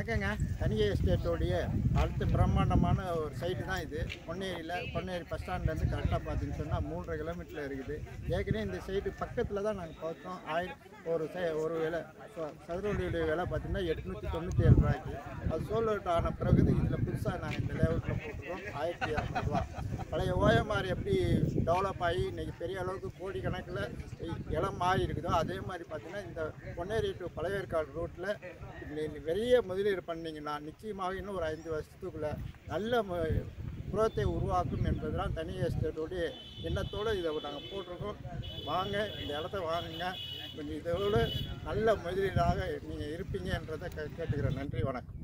வணக்கங்க தனிகை எஸ்டேட்டோடைய அடுத்த பிரம்மாண்டமான ஒரு சைட்டு தான் இது பொன்னேரியில் பொன்னேரி பஸ் ஸ்டாண்ட்லேருந்து கரெக்டாக பார்த்தீங்கன்னு சொன்னால் மூன்றரை கிலோமீட்டரில் இருக்குது ஏற்கனவே இந்த சைட்டு பக்கத்தில் தான் நாங்கள் பார்த்தோம் ஆயிரம் ஒரு சை ஒரு விலை ச- சதுரடியுடைய விலை பார்த்தீங்கன்னா எட்நூற்றி தொண்ணூற்றி ஏழு ரூபாய்க்கு அது சோல் அவுட் ஆன பிறகு இதில் புதுசாக நாங்கள் இந்த லேஅவுட்டில் போட்டிருக்கோம் ஆயிரத்தி இரநூறுவா பழைய ஓஎம்ஆர் எப்படி டெவலப் ஆகி இன்னைக்கு பெரிய அளவுக்கு கோடிக்கணக்கில் இடம் மாறி இருக்குதோ அதே மாதிரி பார்த்தீங்கன்னா இந்த பொன்னேரி டு பழையவேற்காடு ரோட்டில் பெரிய முதலீடு பண்ணீங்கன்னா நிச்சயமாக இன்னும் ஒரு ஐந்து வருஷத்துக்குள்ள நல்ல மு- புறத்தை உருவாக்கும் என்பதுதான் தனி எஸ்டேட்டோடைய எண்ணத்தோடு இதை நாங்கள் போட்டிருக்கோம் வாங்க இந்த இடத்த வாங்குங்க இதோடு நல்ல முதலீடாக நீங்கள் இருப்பீங்கன்றதை கே- கேட்டுக்கிறேன் நன்றி வணக்கம்